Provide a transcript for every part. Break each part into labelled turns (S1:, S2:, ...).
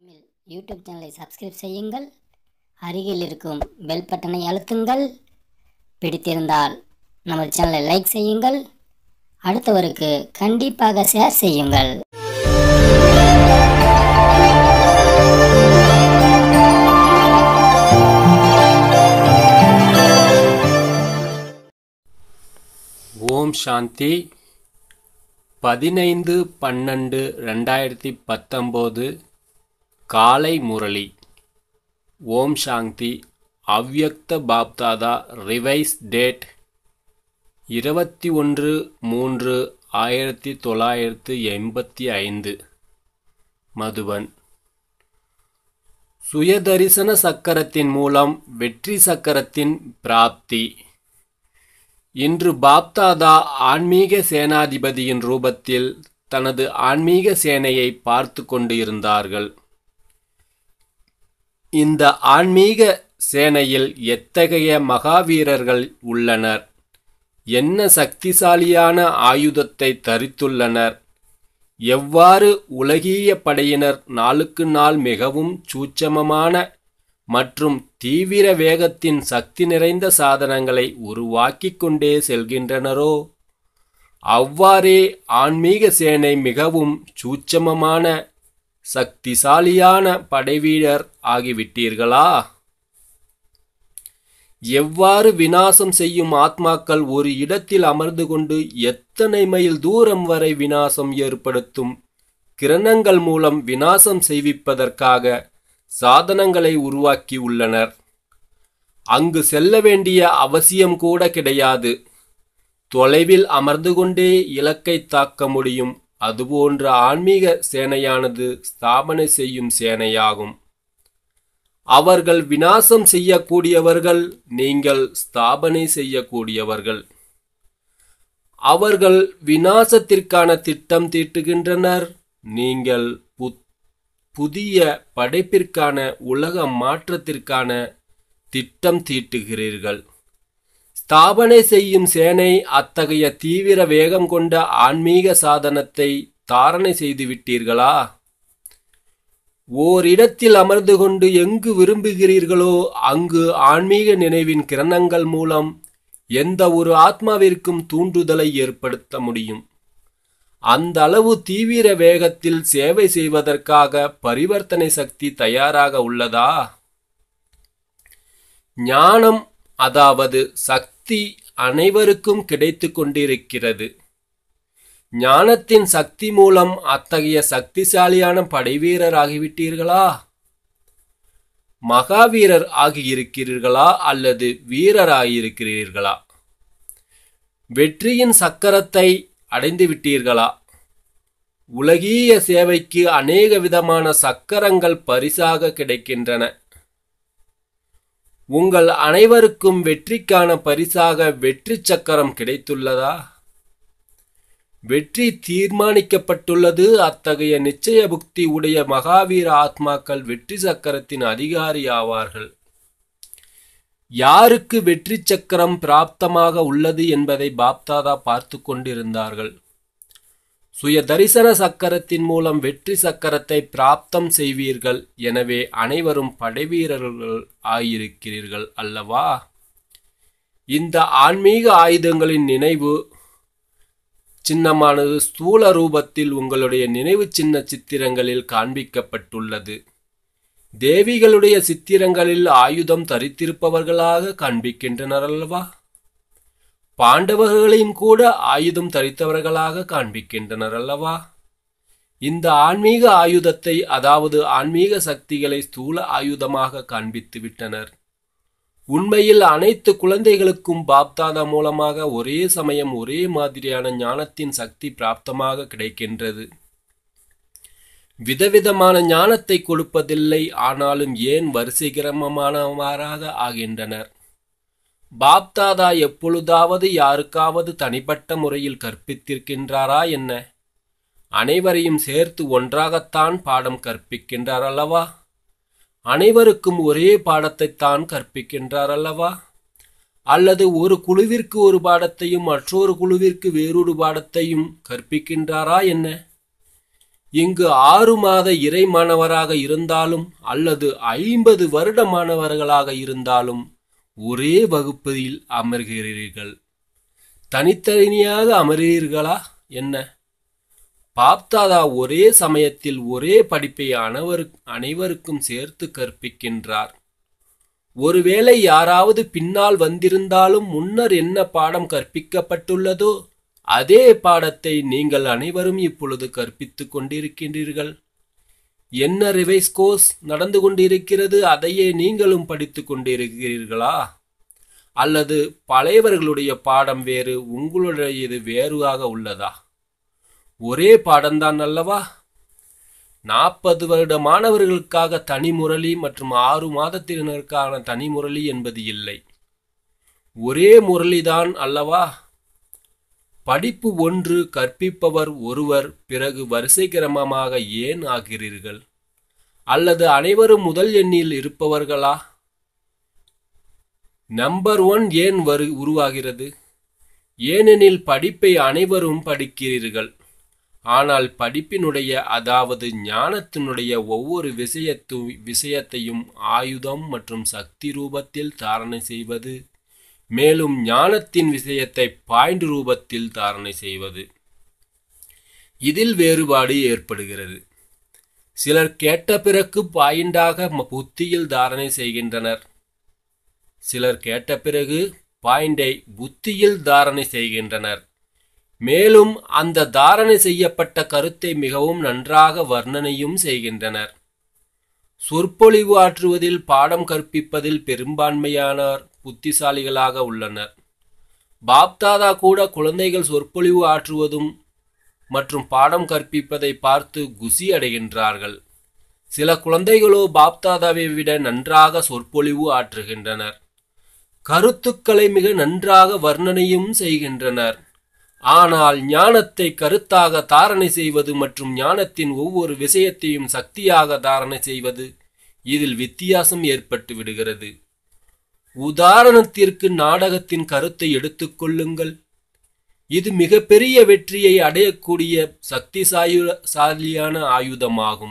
S1: Tamil YouTube சேனலை subscribe செய்யுங்கள் அருகில் இருக்கும் பெல் பட்டனை அழுத்துங்கள் பிடித்திருந்தால் நமது சேனலை லைக் செய்யுங்கள் அடுத்தவருக்கு கண்டிப்பாக ஷேர் செய்யுங்கள்
S2: ஓம் சாந்தி பதினைந்து பன்னெண்டு ரெண்டாயிரத்தி பத்தொம்போது காலை முரளி ஓம் சாந்தி அவ்யக்த பாப்தாதா ரிவைஸ் டேட் இருபத்தி ஒன்று மூன்று ஆயிரத்தி தொள்ளாயிரத்து எண்பத்தி ஐந்து மதுவன் சுயதரிசன சக்கரத்தின் மூலம் வெற்றி சக்கரத்தின் பிராப்தி இன்று பாப்தாதா ஆன்மீக சேனாதிபதியின் ரூபத்தில் தனது ஆன்மீக சேனையை பார்த்து கொண்டு இருந்தார்கள் இந்த ஆன்மீக சேனையில் எத்தகைய மகாவீரர்கள் உள்ளனர் என்ன சக்திசாலியான ஆயுதத்தை தரித்துள்ளனர் எவ்வாறு உலகிய படையினர் நாளுக்கு நாள் மிகவும் சூட்சமமான மற்றும் தீவிர வேகத்தின் சக்தி நிறைந்த சாதனங்களை உருவாக்கிக் கொண்டே செல்கின்றனரோ அவ்வாறே ஆன்மீக சேனை மிகவும் சூட்சமமான சக்திசாலியான படைவீரர் ஆகிவிட்டீர்களா எவ்வாறு வினாசம் செய்யும் ஆத்மாக்கள் ஒரு இடத்தில் அமர்ந்து கொண்டு எத்தனை மைல் தூரம் வரை வினாசம் ஏற்படுத்தும் கிரணங்கள் மூலம் வினாசம் செய்விப்பதற்காக சாதனங்களை உருவாக்கி உள்ளனர் அங்கு செல்ல வேண்டிய அவசியம் கூட கிடையாது தொலைவில் அமர்ந்து கொண்டே இலக்கை தாக்க முடியும் அதுபோன்ற ஆன்மீக சேனையானது ஸ்தாபனை செய்யும் சேனையாகும் அவர்கள் வினாசம் செய்யக்கூடியவர்கள் நீங்கள் ஸ்தாபனை செய்யக்கூடியவர்கள் அவர்கள் வினாசத்திற்கான திட்டம் தீட்டுகின்றனர் நீங்கள் புத் புதிய படைப்பிற்கான உலக மாற்றத்திற்கான திட்டம் தீட்டுகிறீர்கள் ஸ்தாபனை செய்யும் சேனை அத்தகைய தீவிர வேகம் கொண்ட ஆன்மீக சாதனத்தை தாரணை செய்து விட்டீர்களா ஓரிடத்தில் அமர்ந்து கொண்டு எங்கு விரும்புகிறீர்களோ அங்கு ஆன்மீக நினைவின் கிரணங்கள் மூலம் எந்த ஒரு ஆத்மாவிற்கும் தூண்டுதலை ஏற்படுத்த முடியும் அந்த அளவு தீவிர வேகத்தில் சேவை செய்வதற்காக பரிவர்த்தனை சக்தி தயாராக உள்ளதா ஞானம் அதாவது சக்தி அனைவருக்கும் கிடைத்து கொண்டிருக்கிறது ஞானத்தின் சக்தி மூலம் அத்தகைய சக்திசாலியான படைவீரர் ஆகிவிட்டீர்களா மகாவீரர் ஆகியிருக்கிறீர்களா அல்லது வீரர் ஆகியிருக்கிறீர்களா வெற்றியின் சக்கரத்தை அடைந்து விட்டீர்களா உலகீய சேவைக்கு அநேக விதமான சக்கரங்கள் பரிசாக கிடைக்கின்றன உங்கள் அனைவருக்கும் வெற்றிக்கான பரிசாக வெற்றி சக்கரம் கிடைத்துள்ளதா வெற்றி தீர்மானிக்கப்பட்டுள்ளது அத்தகைய நிச்சய புக்தி உடைய மகாவீர ஆத்மாக்கள் வெற்றி சக்கரத்தின் அதிகாரி ஆவார்கள் யாருக்கு வெற்றி சக்கரம் பிராப்தமாக உள்ளது என்பதை பாப்தாதா பார்த்து கொண்டிருந்தார்கள் சுய தரிசன சக்கரத்தின் மூலம் வெற்றி சக்கரத்தை பிராப்தம் செய்வீர்கள் எனவே அனைவரும் படைவீரர்கள் ஆயிருக்கிறீர்கள் அல்லவா இந்த ஆன்மீக ஆயுதங்களின் நினைவு சின்னமானது ஸ்தூல ரூபத்தில் உங்களுடைய நினைவு சின்ன சித்திரங்களில் காண்பிக்கப்பட்டுள்ளது தேவிகளுடைய சித்திரங்களில் ஆயுதம் தரித்திருப்பவர்களாக காண்பிக்கின்றனர் அல்லவா பாண்டவர்களையும் கூட ஆயுதம் தரித்தவர்களாக காண்பிக்கின்றனர் அல்லவா இந்த ஆன்மீக ஆயுதத்தை அதாவது ஆன்மீக சக்திகளை ஸ்தூல ஆயுதமாக காண்பித்து விட்டனர் உண்மையில் அனைத்து குழந்தைகளுக்கும் பாப்தாதா மூலமாக ஒரே சமயம் ஒரே மாதிரியான ஞானத்தின் சக்தி பிராப்தமாக கிடைக்கின்றது விதவிதமான ஞானத்தை கொடுப்பதில்லை ஆனாலும் ஏன் வரிசைக்கிரமமானவாறாக ஆகின்றனர் பாப்தாதா எப்பொழுதாவது யாருக்காவது தனிப்பட்ட முறையில் கற்பித்திருக்கின்றாரா என்ன அனைவரையும் சேர்த்து ஒன்றாகத்தான் பாடம் கற்பிக்கின்றார் அல்லவா அனைவருக்கும் ஒரே பாடத்தைத்தான் கற்பிக்கின்றார் அல்லவா அல்லது ஒரு குழுவிற்கு ஒரு பாடத்தையும் மற்றொரு குழுவிற்கு வேறொரு பாடத்தையும் கற்பிக்கின்றாரா என்ன இங்கு ஆறு மாத இறை மாணவராக இருந்தாலும் அல்லது ஐம்பது வருட மாணவர்களாக இருந்தாலும் ஒரே வகுப்பில் அமர்கிறீர்கள் தனித்தனியாக அமர்கிறீர்களா என்ன பாப்தாதா ஒரே சமயத்தில் ஒரே படிப்பை அனைவரு அனைவருக்கும் சேர்த்து கற்பிக்கின்றார் ஒருவேளை யாராவது பின்னால் வந்திருந்தாலும் முன்னர் என்ன பாடம் கற்பிக்கப்பட்டுள்ளதோ அதே பாடத்தை நீங்கள் அனைவரும் இப்பொழுது கற்பித்துக் கொண்டிருக்கின்றீர்கள் என்ன ரிவைஸ் கோர்ஸ் நடந்து கொண்டிருக்கிறது அதையே நீங்களும் படித்துக் கொண்டிருக்கிறீர்களா அல்லது பழையவர்களுடைய பாடம் வேறு உங்களுடையது வேறுவாக உள்ளதா ஒரே பாடம்தான் அல்லவா நாற்பது வருட மாணவர்களுக்காக தனி முரளி மற்றும் ஆறு மாதத்தினருக்கான தனி முரளி என்பது இல்லை ஒரே முரளிதான் அல்லவா படிப்பு ஒன்று கற்பிப்பவர் ஒருவர் பிறகு வரிசை கிரமமாக ஏன் ஆகிறீர்கள் அல்லது அனைவரும் முதல் எண்ணில் இருப்பவர்களா நம்பர் ஒன் ஏன் வரு உருவாகிறது ஏனெனில் படிப்பை அனைவரும் படிக்கிறீர்கள் ஆனால் படிப்பினுடைய அதாவது ஞானத்தினுடைய ஒவ்வொரு விஷயத்து விஷயத்தையும் ஆயுதம் மற்றும் சக்தி ரூபத்தில் தாரணை செய்வது மேலும் ஞானத்தின் விஷயத்தை பாயிண்ட் ரூபத்தில் தாரணை செய்வது இதில் வேறுபாடு ஏற்படுகிறது சிலர் கேட்ட பிறகு பாயிண்டாக புத்தியில் தாரணை செய்கின்றனர் சிலர் கேட்ட பிறகு பாயிண்டை புத்தியில் தாரணை செய்கின்றனர் மேலும் அந்த தாரணை செய்யப்பட்ட கருத்தை மிகவும் நன்றாக வர்ணனையும் செய்கின்றனர் சொற்பொழிவு ஆற்றுவதில் பாடம் கற்பிப்பதில் பெரும்பான்மையானோர் புத்திசாலிகளாக உள்ளனர் பாப்தாதா கூட குழந்தைகள் சொற்பொழிவு ஆற்றுவதும் மற்றும் பாடம் கற்பிப்பதை பார்த்து குசி அடைகின்றார்கள் சில குழந்தைகளோ பாப்தாதாவை விட நன்றாக சொற்பொழிவு ஆற்றுகின்றனர் கருத்துக்களை மிக நன்றாக வர்ணனையும் செய்கின்றனர் ஆனால் ஞானத்தை கருத்தாக தாரணை செய்வது மற்றும் ஞானத்தின் ஒவ்வொரு விஷயத்தையும் சக்தியாக தாரணை செய்வது இதில் வித்தியாசம் ஏற்பட்டு விடுகிறது உதாரணத்திற்கு நாடகத்தின் கருத்தை எடுத்துக்கொள்ளுங்கள் இது மிகப்பெரிய வெற்றியை அடையக்கூடிய சக்திசாலியான ஆயுதமாகும்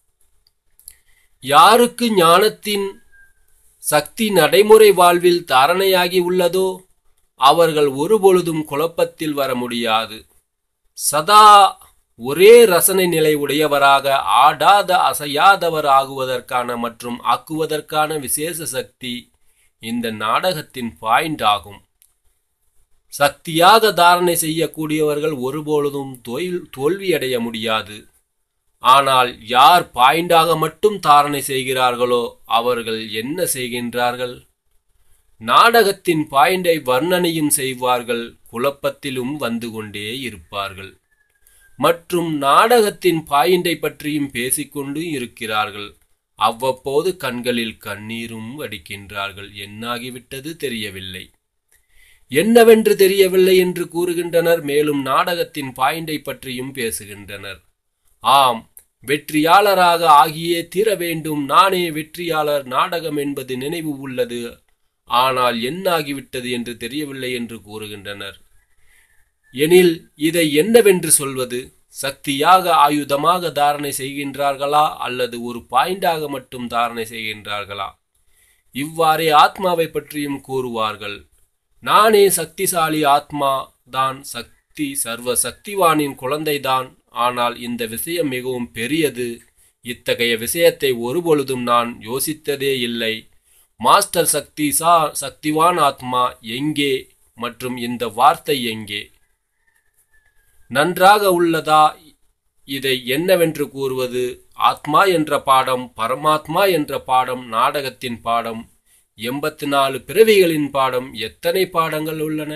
S2: யாருக்கு ஞானத்தின் சக்தி நடைமுறை வாழ்வில் தாரணையாகி உள்ளதோ அவர்கள் ஒருபொழுதும் குழப்பத்தில் வர முடியாது சதா ஒரே ரசனை நிலை உடையவராக ஆடாத அசையாதவர் ஆகுவதற்கான மற்றும் ஆக்குவதற்கான விசேஷ சக்தி இந்த நாடகத்தின் பாயிண்ட் ஆகும் சக்தியாக தாரணை செய்யக்கூடியவர்கள் ஒருபொழுதும் தோல்வியடைய முடியாது ஆனால் யார் பாயிண்டாக மட்டும் தாரணை செய்கிறார்களோ அவர்கள் என்ன செய்கின்றார்கள் நாடகத்தின் பாயிண்டை வர்ணனையும் செய்வார்கள் குழப்பத்திலும் வந்து கொண்டே இருப்பார்கள் மற்றும் நாடகத்தின் பாயிண்டை பற்றியும் பேசிக்கொண்டு இருக்கிறார்கள் அவ்வப்போது கண்களில் கண்ணீரும் வடிக்கின்றார்கள் என்னாகிவிட்டது தெரியவில்லை என்னவென்று தெரியவில்லை என்று கூறுகின்றனர் மேலும் நாடகத்தின் பாயிண்டை பற்றியும் பேசுகின்றனர் ஆம் வெற்றியாளராக ஆகியே தீர வேண்டும் நானே வெற்றியாளர் நாடகம் என்பது நினைவு உள்ளது ஆனால் என்னாகிவிட்டது என்று தெரியவில்லை என்று கூறுகின்றனர் எனில் இதை என்னவென்று சொல்வது சக்தியாக ஆயுதமாக தாரணை செய்கின்றார்களா அல்லது ஒரு பாயிண்டாக மட்டும் தாரணை செய்கின்றார்களா இவ்வாறே ஆத்மாவை பற்றியும் கூறுவார்கள் நானே சக்திசாலி ஆத்மா தான் சக்தி சர்வ சக்திவானின் குழந்தைதான் ஆனால் இந்த விஷயம் மிகவும் பெரியது இத்தகைய விஷயத்தை ஒருபொழுதும் நான் யோசித்ததே இல்லை மாஸ்டர் சக்தி சா சக்திவான் ஆத்மா எங்கே மற்றும் இந்த வார்த்தை எங்கே நன்றாக உள்ளதா இதை என்னவென்று கூறுவது ஆத்மா என்ற பாடம் பரமாத்மா என்ற பாடம் நாடகத்தின் பாடம் எண்பத்தி நாலு பிறவிகளின் பாடம் எத்தனை பாடங்கள் உள்ளன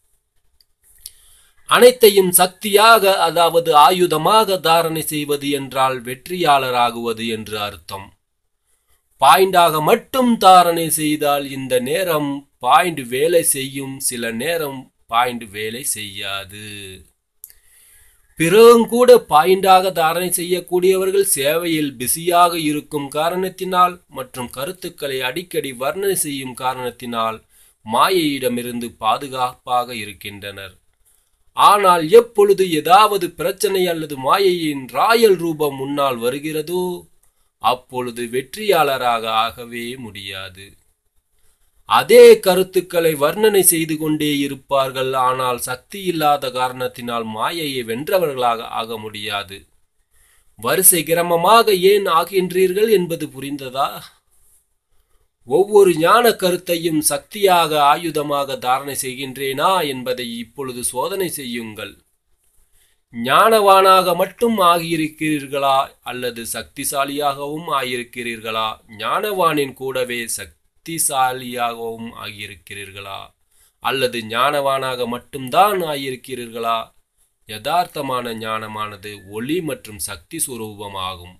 S2: அனைத்தையும் சக்தியாக அதாவது ஆயுதமாக தாரணை செய்வது என்றால் வெற்றியாளராகுவது என்று அர்த்தம் பாயிண்டாக மட்டும் தாரணை செய்தால் இந்த நேரம் பாயிண்ட் வேலை செய்யும் சில நேரம் பாயிண்ட் வேலை செய்யாது பிறகும் கூட பாயிண்டாக தாரணை செய்யக்கூடியவர்கள் சேவையில் பிஸியாக இருக்கும் காரணத்தினால் மற்றும் கருத்துக்களை அடிக்கடி வர்ணனை செய்யும் காரணத்தினால் மாயையிடமிருந்து பாதுகாப்பாக இருக்கின்றனர் ஆனால் எப்பொழுது ஏதாவது பிரச்சனை அல்லது மாயையின் ராயல் ரூபம் முன்னால் வருகிறதோ அப்பொழுது வெற்றியாளராக ஆகவே முடியாது அதே கருத்துக்களை வர்ணனை செய்து கொண்டே இருப்பார்கள் ஆனால் சக்தி இல்லாத காரணத்தினால் மாயையை வென்றவர்களாக ஆக முடியாது வரிசை கிரமமாக ஏன் ஆகின்றீர்கள் என்பது புரிந்ததா ஒவ்வொரு ஞான கருத்தையும் சக்தியாக ஆயுதமாக தாரணை செய்கின்றேனா என்பதை இப்பொழுது சோதனை செய்யுங்கள் ஞானவானாக மட்டும் ஆகியிருக்கிறீர்களா அல்லது சக்திசாலியாகவும் ஆகியிருக்கிறீர்களா ஞானவானின் கூடவே சக்திசாலியாகவும் ஆகியிருக்கிறீர்களா அல்லது ஞானவானாக மட்டும்தான் ஆகியிருக்கிறீர்களா யதார்த்தமான ஞானமானது ஒளி மற்றும் சக்தி சுரூபமாகும்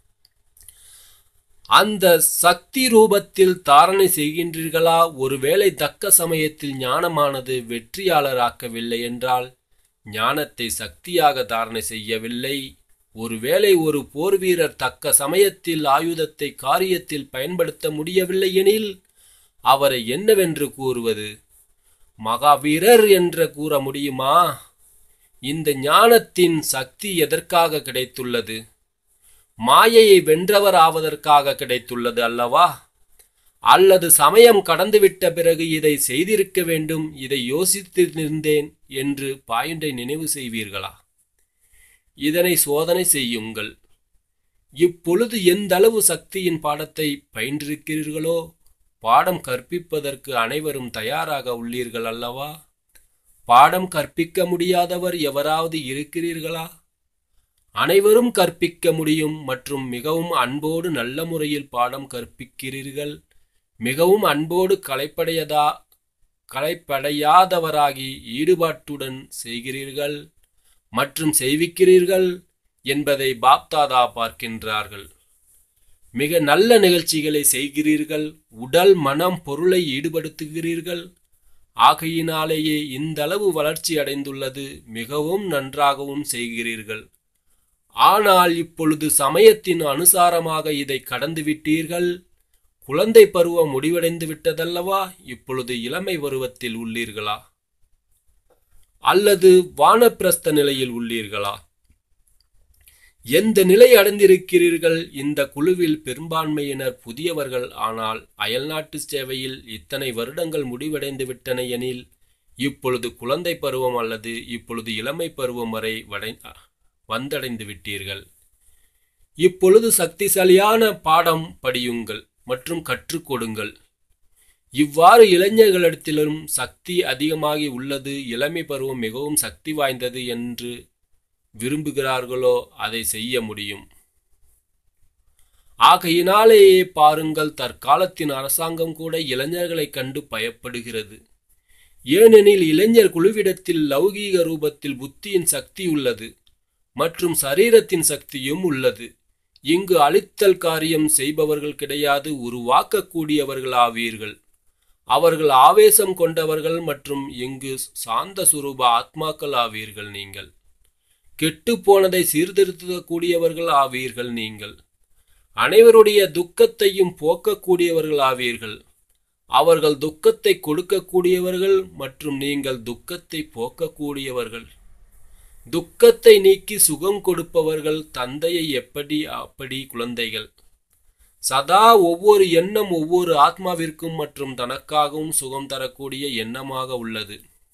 S2: அந்த சக்தி ரூபத்தில் தாரணை செய்கின்றீர்களா ஒருவேளை தக்க சமயத்தில் ஞானமானது வெற்றியாளராக்கவில்லை என்றால் ஞானத்தை சக்தியாக தாரணை செய்யவில்லை ஒருவேளை ஒரு போர் வீரர் தக்க சமயத்தில் ஆயுதத்தை காரியத்தில் பயன்படுத்த முடியவில்லை எனில் அவரை என்னவென்று கூறுவது மகாவீரர் என்று கூற முடியுமா இந்த ஞானத்தின் சக்தி எதற்காக கிடைத்துள்ளது மாயையை வென்றவர் ஆவதற்காக கிடைத்துள்ளது அல்லவா அல்லது சமயம் கடந்துவிட்ட பிறகு இதை செய்திருக்க வேண்டும் இதை யோசித்திருந்தேன் என்று பாயிண்டை நினைவு செய்வீர்களா இதனை சோதனை செய்யுங்கள் இப்பொழுது எந்த அளவு சக்தியின் பாடத்தை பயின்றிருக்கிறீர்களோ பாடம் கற்பிப்பதற்கு அனைவரும் தயாராக உள்ளீர்கள் அல்லவா பாடம் கற்பிக்க முடியாதவர் எவராவது இருக்கிறீர்களா அனைவரும் கற்பிக்க முடியும் மற்றும் மிகவும் அன்போடு நல்ல முறையில் பாடம் கற்பிக்கிறீர்கள் மிகவும் அன்போடு கலைப்படையதா கலைப்படையாதவராகி ஈடுபாட்டுடன் செய்கிறீர்கள் மற்றும் செய்விக்கிறீர்கள் என்பதை பாப்தாதா பார்க்கின்றார்கள் மிக நல்ல நிகழ்ச்சிகளை செய்கிறீர்கள் உடல் மனம் பொருளை ஈடுபடுத்துகிறீர்கள் ஆகையினாலேயே இந்த அளவு வளர்ச்சி அடைந்துள்ளது மிகவும் நன்றாகவும் செய்கிறீர்கள் ஆனால் இப்பொழுது சமயத்தின் அனுசாரமாக இதை கடந்து விட்டீர்கள் குழந்தை பருவம் முடிவடைந்து விட்டதல்லவா இப்பொழுது இளமை பருவத்தில் உள்ளீர்களா அல்லது வானப்பிரஸ்த நிலையில் உள்ளீர்களா எந்த நிலை அடைந்திருக்கிறீர்கள் இந்த குழுவில் பெரும்பான்மையினர் புதியவர்கள் ஆனால் அயல்நாட்டு சேவையில் இத்தனை வருடங்கள் முடிவடைந்து விட்டன எனில் இப்பொழுது குழந்தை பருவம் அல்லது இப்பொழுது இளமை பருவம் வரை வடை வந்தடைந்து விட்டீர்கள் இப்பொழுது சக்திசாலியான பாடம் படியுங்கள் மற்றும் கற்றுக் கொடுங்கள் இவ்வாறு இளைஞர்களிடத்திலும் சக்தி அதிகமாகி உள்ளது இளமை பருவம் மிகவும் சக்தி வாய்ந்தது என்று விரும்புகிறார்களோ அதை செய்ய முடியும் ஆகையினாலேயே பாருங்கள் தற்காலத்தின் அரசாங்கம் கூட இளைஞர்களைக் கண்டு பயப்படுகிறது ஏனெனில் இளைஞர் குழுவிடத்தில் லௌகீக ரூபத்தில் புத்தியின் சக்தி உள்ளது மற்றும் சரீரத்தின் சக்தியும் உள்ளது இங்கு அழித்தல் காரியம் செய்பவர்கள் கிடையாது உருவாக்கக்கூடியவர்கள் ஆவீர்கள் அவர்கள் ஆவேசம் கொண்டவர்கள் மற்றும் இங்கு சாந்த சுரூப ஆத்மாக்கள் ஆவீர்கள் நீங்கள் கெட்டுப்போனதை சீர்திருத்தக்கூடியவர்கள் ஆவீர்கள் நீங்கள் அனைவருடைய துக்கத்தையும் போக்கக்கூடியவர்கள் ஆவீர்கள் அவர்கள் துக்கத்தை கொடுக்கக்கூடியவர்கள் மற்றும் நீங்கள் துக்கத்தை போக்கக்கூடியவர்கள் துக்கத்தை நீக்கி சுகம் கொடுப்பவர்கள் தந்தையை எப்படி அப்படி குழந்தைகள் சதா ஒவ்வொரு எண்ணம் ஒவ்வொரு ஆத்மாவிற்கும் மற்றும் தனக்காகவும் சுகம் தரக்கூடிய எண்ணமாக உள்ளது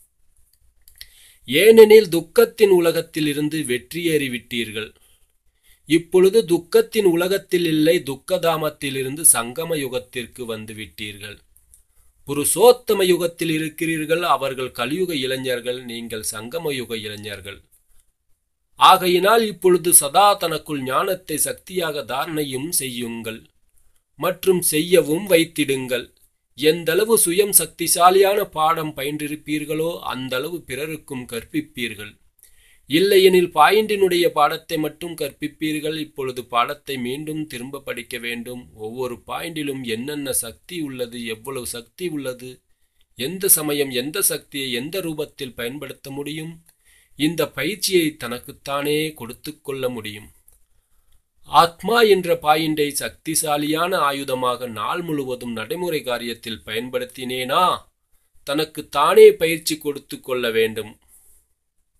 S2: ஏனெனில் துக்கத்தின் உலகத்தில் இருந்து வெற்றியேறிவிட்டீர்கள் இப்பொழுது துக்கத்தின் உலகத்தில் இல்லை துக்கதாமத்திலிருந்து சங்கம யுகத்திற்கு வந்து விட்டீர்கள் புருஷோத்தம யுகத்தில் இருக்கிறீர்கள் அவர்கள் கலியுக இளைஞர்கள் நீங்கள் சங்கம யுக இளைஞர்கள் ஆகையினால் இப்பொழுது சதா தனக்குள் ஞானத்தை சக்தியாக தாரணையும் செய்யுங்கள் மற்றும் செய்யவும் வைத்திடுங்கள் எந்தளவு சுயம் சக்திசாலியான பாடம் பயின்றிருப்பீர்களோ அந்தளவு பிறருக்கும் கற்பிப்பீர்கள் இல்லையெனில் பாயிண்டினுடைய பாடத்தை மட்டும் கற்பிப்பீர்கள் இப்பொழுது பாடத்தை மீண்டும் திரும்ப படிக்க வேண்டும் ஒவ்வொரு பாயிண்டிலும் என்னென்ன சக்தி உள்ளது எவ்வளவு சக்தி உள்ளது எந்த சமயம் எந்த சக்தியை எந்த ரூபத்தில் பயன்படுத்த முடியும் இந்த பயிற்சியை தனக்குத்தானே கொடுத்து கொள்ள முடியும் ஆத்மா என்ற பாயிண்டை சக்திசாலியான ஆயுதமாக நாள் முழுவதும் நடைமுறை காரியத்தில் பயன்படுத்தினேனா தனக்கு தானே பயிற்சி கொடுத்து கொள்ள வேண்டும்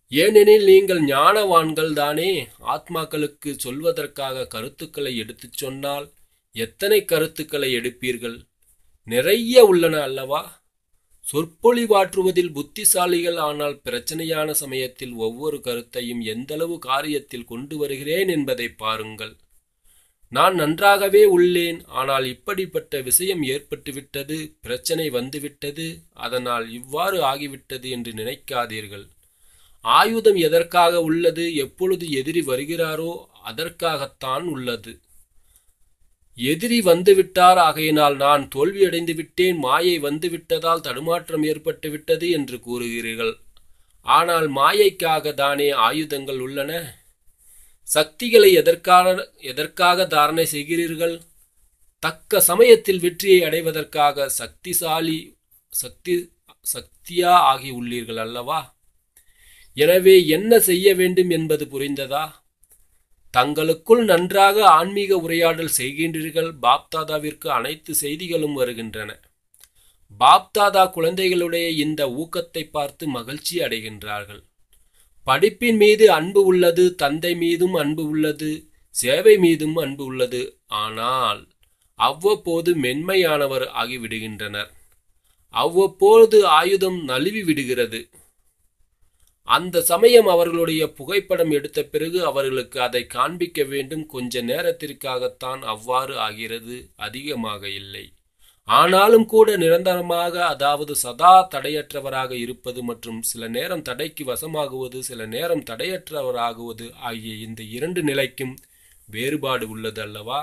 S2: ஏனெனில் நீங்கள் ஞானவான்கள் தானே ஆத்மாக்களுக்கு சொல்வதற்காக கருத்துக்களை எடுத்துச் சொன்னால் எத்தனை கருத்துக்களை எடுப்பீர்கள் நிறைய உள்ளன அல்லவா சொற்பொழிவாற்றுவதில் புத்திசாலிகள் ஆனால் பிரச்சனையான சமயத்தில் ஒவ்வொரு கருத்தையும் எந்தளவு காரியத்தில் கொண்டு வருகிறேன் என்பதை பாருங்கள் நான் நன்றாகவே உள்ளேன் ஆனால் இப்படிப்பட்ட விஷயம் ஏற்பட்டுவிட்டது பிரச்சனை வந்துவிட்டது அதனால் இவ்வாறு ஆகிவிட்டது என்று நினைக்காதீர்கள் ஆயுதம் எதற்காக உள்ளது எப்பொழுது எதிரி வருகிறாரோ அதற்காகத்தான் உள்ளது எதிரி வந்துவிட்டார் ஆகையினால் நான் தோல்வியடைந்து விட்டேன் மாயை வந்துவிட்டதால் தடுமாற்றம் ஏற்பட்டு விட்டது என்று கூறுகிறீர்கள் ஆனால் மாயைக்காக தானே ஆயுதங்கள் உள்ளன சக்திகளை எதற்காக எதற்காக தாரணை செய்கிறீர்கள் தக்க சமயத்தில் வெற்றியை அடைவதற்காக சக்திசாலி சக்தி சக்தியா ஆகி உள்ளீர்கள் அல்லவா எனவே என்ன செய்ய வேண்டும் என்பது புரிந்ததா தங்களுக்குள் நன்றாக ஆன்மீக உரையாடல் செய்கின்றீர்கள் பாப்தாதாவிற்கு அனைத்து செய்திகளும் வருகின்றன பாப்தாதா குழந்தைகளுடைய இந்த ஊக்கத்தை பார்த்து மகிழ்ச்சி அடைகின்றார்கள் படிப்பின் மீது அன்பு உள்ளது தந்தை மீதும் அன்பு உள்ளது சேவை மீதும் அன்பு உள்ளது ஆனால் அவ்வப்போது மென்மையானவர் ஆகிவிடுகின்றனர் அவ்வப்போது ஆயுதம் நழுவி விடுகிறது அந்த சமயம் அவர்களுடைய புகைப்படம் எடுத்த பிறகு அவர்களுக்கு அதை காண்பிக்க வேண்டும் கொஞ்ச நேரத்திற்காகத்தான் அவ்வாறு ஆகிறது அதிகமாக இல்லை ஆனாலும் கூட நிரந்தரமாக அதாவது சதா தடையற்றவராக இருப்பது மற்றும் சில நேரம் தடைக்கு வசமாகுவது சில நேரம் தடையற்றவராகுவது ஆகிய இந்த இரண்டு நிலைக்கும் வேறுபாடு உள்ளது அல்லவா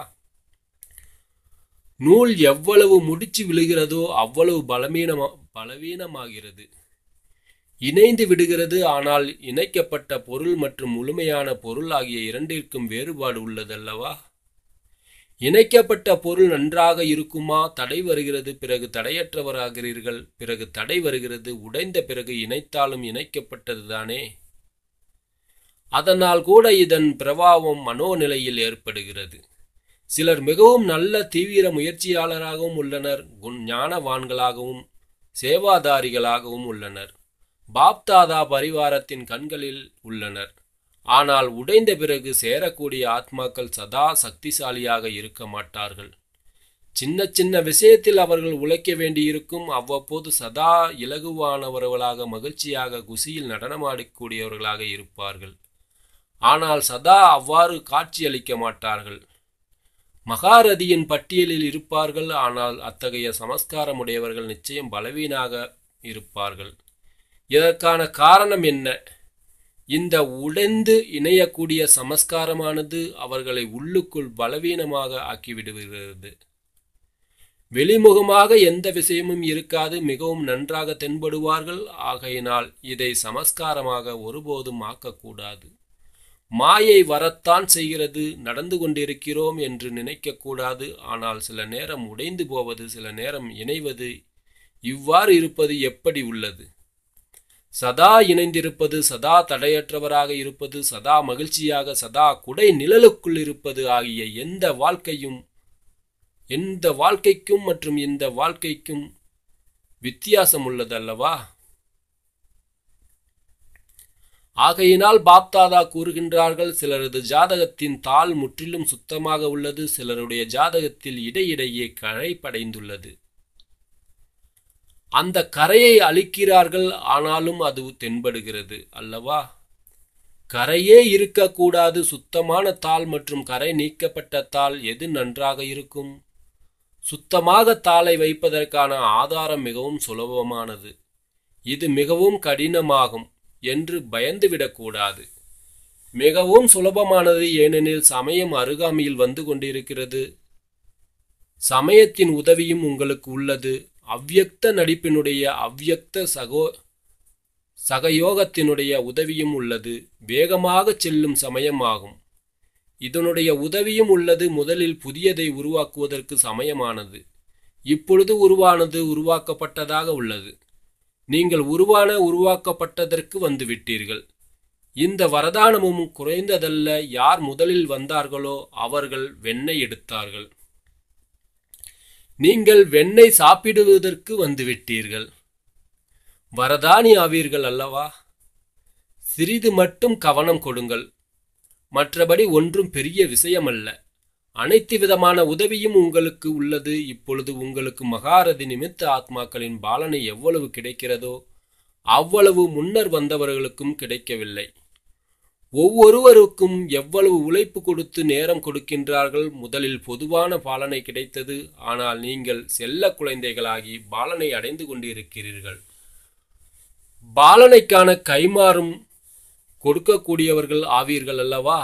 S2: நூல் எவ்வளவு முடிச்சு விழுகிறதோ அவ்வளவு பலவீனமா பலவீனமாகிறது இணைந்து விடுகிறது ஆனால் இணைக்கப்பட்ட பொருள் மற்றும் முழுமையான பொருள் ஆகிய இரண்டிற்கும் வேறுபாடு உள்ளதல்லவா இணைக்கப்பட்ட பொருள் நன்றாக இருக்குமா தடை வருகிறது பிறகு தடையற்றவராகிறீர்கள் பிறகு தடை வருகிறது உடைந்த பிறகு இணைத்தாலும் இணைக்கப்பட்டதுதானே அதனால் கூட இதன் பிரபாவம் மனோநிலையில் ஏற்படுகிறது சிலர் மிகவும் நல்ல தீவிர முயற்சியாளராகவும் உள்ளனர் குண் ஞானவான்களாகவும் சேவாதாரிகளாகவும் உள்ளனர் பாப்தாதா பரிவாரத்தின் கண்களில் உள்ளனர் ஆனால் உடைந்த பிறகு சேரக்கூடிய ஆத்மாக்கள் சதா சக்திசாலியாக இருக்க மாட்டார்கள் சின்ன சின்ன விஷயத்தில் அவர்கள் உழைக்க வேண்டியிருக்கும் அவ்வப்போது சதா இலகுவானவர்களாக மகிழ்ச்சியாக குசியில் நடனமாடக்கூடியவர்களாக இருப்பார்கள் ஆனால் சதா அவ்வாறு காட்சியளிக்க மாட்டார்கள் மகாரதியின் பட்டியலில் இருப்பார்கள் ஆனால் அத்தகைய சமஸ்காரமுடையவர்கள் நிச்சயம் பலவீனாக இருப்பார்கள் இதற்கான காரணம் என்ன இந்த உடைந்து இணையக்கூடிய சமஸ்காரமானது அவர்களை உள்ளுக்குள் பலவீனமாக ஆக்கிவிடுகிறது வெளிமுகமாக எந்த விஷயமும் இருக்காது மிகவும் நன்றாக தென்படுவார்கள் ஆகையினால் இதை சமஸ்காரமாக ஒருபோதும் ஆக்கக்கூடாது மாயை வரத்தான் செய்கிறது நடந்து கொண்டிருக்கிறோம் என்று நினைக்கக்கூடாது ஆனால் சில நேரம் உடைந்து போவது சில நேரம் இணைவது இவ்வாறு இருப்பது எப்படி உள்ளது சதா இணைந்திருப்பது சதா தடையற்றவராக இருப்பது சதா மகிழ்ச்சியாக சதா குடை நிழலுக்குள் இருப்பது ஆகிய எந்த வாழ்க்கையும் எந்த வாழ்க்கைக்கும் மற்றும் இந்த வாழ்க்கைக்கும் வித்தியாசம் உள்ளதல்லவா ஆகையினால் பாப்தாதா கூறுகின்றார்கள் சிலரது ஜாதகத்தின் தாள் முற்றிலும் சுத்தமாக உள்ளது சிலருடைய ஜாதகத்தில் இடையிடையே கரை படைந்துள்ளது அந்த கரையை அழிக்கிறார்கள் ஆனாலும் அது தென்படுகிறது அல்லவா கரையே இருக்கக்கூடாது சுத்தமான தாள் மற்றும் கரை நீக்கப்பட்ட தாள் எது நன்றாக இருக்கும் சுத்தமாக தாளை வைப்பதற்கான ஆதாரம் மிகவும் சுலபமானது இது மிகவும் கடினமாகும் என்று பயந்துவிடக்கூடாது மிகவும் சுலபமானது ஏனெனில் சமயம் அருகாமையில் வந்து கொண்டிருக்கிறது சமயத்தின் உதவியும் உங்களுக்கு உள்ளது அவ்யக்த நடிப்பினுடைய அவ்யக்த சகோ சகயோகத்தினுடைய உதவியும் உள்ளது வேகமாக செல்லும் சமயமாகும் இதனுடைய உதவியும் உள்ளது முதலில் புதியதை உருவாக்குவதற்கு சமயமானது இப்பொழுது உருவானது உருவாக்கப்பட்டதாக உள்ளது நீங்கள் உருவான உருவாக்கப்பட்டதற்கு வந்துவிட்டீர்கள் இந்த வரதானமும் குறைந்ததல்ல யார் முதலில் வந்தார்களோ அவர்கள் வெண்ணெய் எடுத்தார்கள் நீங்கள் வெண்ணெய் சாப்பிடுவதற்கு வந்துவிட்டீர்கள் வரதானி ஆவீர்கள் அல்லவா சிறிது மட்டும் கவனம் கொடுங்கள் மற்றபடி ஒன்றும் பெரிய விஷயமல்ல அனைத்து விதமான உதவியும் உங்களுக்கு உள்ளது இப்பொழுது உங்களுக்கு மகாரதி நிமித்த ஆத்மாக்களின் பாலனை எவ்வளவு கிடைக்கிறதோ அவ்வளவு முன்னர் வந்தவர்களுக்கும் கிடைக்கவில்லை ஒவ்வொருவருக்கும் எவ்வளவு உழைப்பு கொடுத்து நேரம் கொடுக்கின்றார்கள் முதலில் பொதுவான பாலனை கிடைத்தது ஆனால் நீங்கள் செல்ல குழந்தைகளாகி பாலனை அடைந்து கொண்டிருக்கிறீர்கள் பாலனைக்கான கைமாறும் கொடுக்கக்கூடியவர்கள் ஆவீர்கள் அல்லவா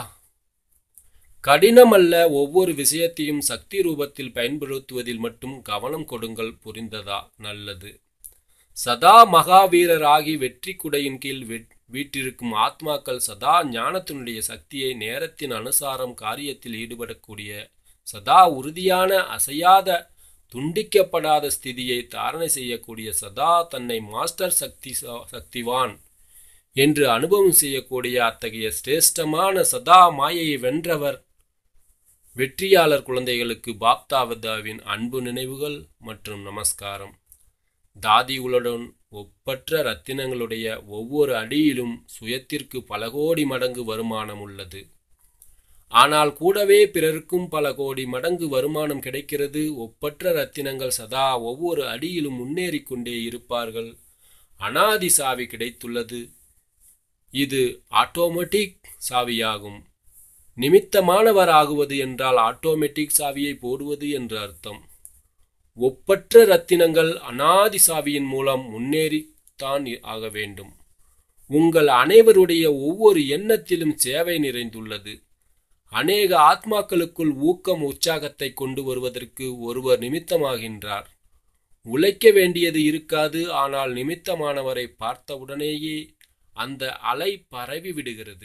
S2: கடினமல்ல ஒவ்வொரு விஷயத்தையும் சக்தி ரூபத்தில் பயன்படுத்துவதில் மட்டும் கவனம் கொடுங்கள் புரிந்ததா நல்லது சதா மகாவீரராகி வெற்றி குடையின் கீழ் வீட்டிருக்கும் ஆத்மாக்கள் சதா ஞானத்தினுடைய சக்தியை நேரத்தின் அனுசாரம் காரியத்தில் ஈடுபடக்கூடிய சதா உறுதியான அசையாத துண்டிக்கப்படாத ஸ்திதியை தாரணை செய்யக்கூடிய சதா தன்னை மாஸ்டர் சக்தி சக்திவான் என்று அனுபவம் செய்யக்கூடிய அத்தகைய சிரேஷ்டமான சதா மாயையை வென்றவர் வெற்றியாளர் குழந்தைகளுக்கு பாப்தாவதாவின் அன்பு நினைவுகள் மற்றும் நமஸ்காரம் தாதிகளுடன் ஒப்பற்ற ரத்தினங்களுடைய ஒவ்வொரு அடியிலும் சுயத்திற்கு பல கோடி மடங்கு வருமானம் உள்ளது ஆனால் கூடவே பிறருக்கும் பல கோடி மடங்கு வருமானம் கிடைக்கிறது ஒப்பற்ற ரத்தினங்கள் சதா ஒவ்வொரு அடியிலும் முன்னேறிக் கொண்டே இருப்பார்கள் அனாதி சாவி கிடைத்துள்ளது இது ஆட்டோமேட்டிக் சாவியாகும் நிமித்தமானவர் ஆகுவது என்றால் ஆட்டோமேட்டிக் சாவியை போடுவது என்று அர்த்தம் ஒப்பற்ற ரத்தினங்கள் அனாதி சாவியின் மூலம் முன்னேறித்தான் ஆக வேண்டும் உங்கள் அனைவருடைய ஒவ்வொரு எண்ணத்திலும் சேவை நிறைந்துள்ளது அநேக ஆத்மாக்களுக்குள் ஊக்கம் உற்சாகத்தை கொண்டு வருவதற்கு ஒருவர் நிமித்தமாகின்றார் உழைக்க வேண்டியது இருக்காது ஆனால் நிமித்தமானவரை பார்த்தவுடனேயே அந்த அலை பரவி விடுகிறது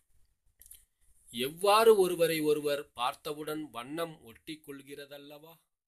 S2: எவ்வாறு ஒருவரை ஒருவர் பார்த்தவுடன் வண்ணம் ஒட்டி கொள்கிறதல்லவா